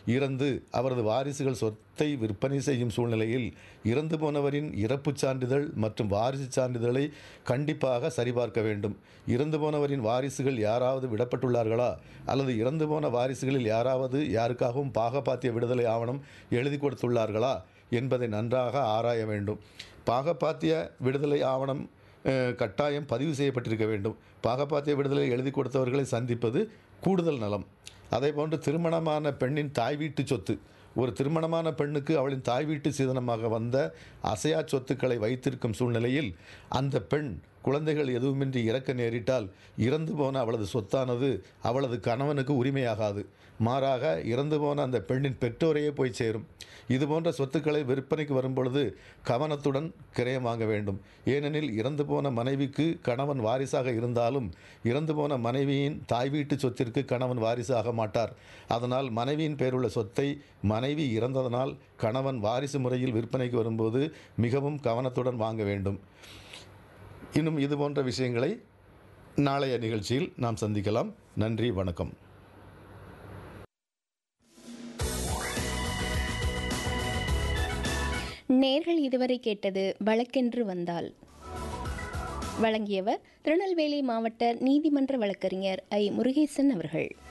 இறந்து அவரது வாரிசுகள் சொத்தை விற்பனை செய்யும் சூழ்நிலையில் இறந்து போனவரின் இறப்புச் சான்றிதழ் மற்றும் வாரிசு சான்றிதழை கண்டிப்பாக சரிபார்க்க வேண்டும் இறந்து போனவரின் வாரிசுகள் யாராவது விடப்பட்டுள்ளார்களா அல்லது இறந்து போன வாரிசுகளில் யாராவது யாருக்காகவும் பாகப்பாத்திய விடுதலை ஆவணம் எழுதி கொடுத்துள்ளார்களா என்பதை நன்றாக ஆராய வேண்டும் பாகப்பாத்திய விடுதலை ஆவணம் அஹ், கட்டாயம் பதிவு செய்யப்பட்டிருக்க வேண்டும் பாகப்பாத்திய விடுதலை எழுதி கொடுத்தவர்களை சந்திப்பது கூடுதல் நலம் அதேபோன்று திருமணமான பெண்ணின் தாய் வீட்டு சொத்து ஒரு திருமணமான பெண்ணுக்கு அவளின் தாய் வீட்டு சீதனமாக வந்த அசையா சொத்துக்களை வைத்திருக்கும் சூழ்நிலையில் அந்த பெண் குழந்தைகள் எதுவுமின்றி இறக்க நேரிட்டால் இறந்து போன அவளது சொத்தானது அவளது கணவனுக்கு உரிமையாகாது மாறாக இறந்து போன அந்த பெண்ணின் பெற்றோரையே போய் சேரும் இதுபோன்ற சொத்துக்களை விற்பனைக்கு வரும்பொழுது கவனத்துடன் கிரயம் வாங்க வேண்டும் ஏனெனில் இறந்து போன மனைவிக்கு கணவன் வாரிசாக இருந்தாலும் இறந்து போன மனைவியின் தாய் வீட்டு சொத்திற்கு கணவன் வாரிசாக மாட்டார் அதனால் மனைவியின் பேருள்ள சொத்தை மனைவி இறந்ததனால் கணவன் வாரிசு முறையில் விற்பனைக்கு வரும்போது மிகவும் கவனத்துடன் வாங்க வேண்டும் இன்னும் இது போன்ற விஷயங்களை நாளைய நிகழ்ச்சியில் நாம் சந்திக்கலாம் நன்றி வணக்கம் நேர்கள் இதுவரை கேட்டது வழக்கென்று வந்தால் வழங்கியவர் திருநெல்வேலி மாவட்ட நீதிமன்ற வழக்கறிஞர் ஐ முருகேசன் அவர்கள்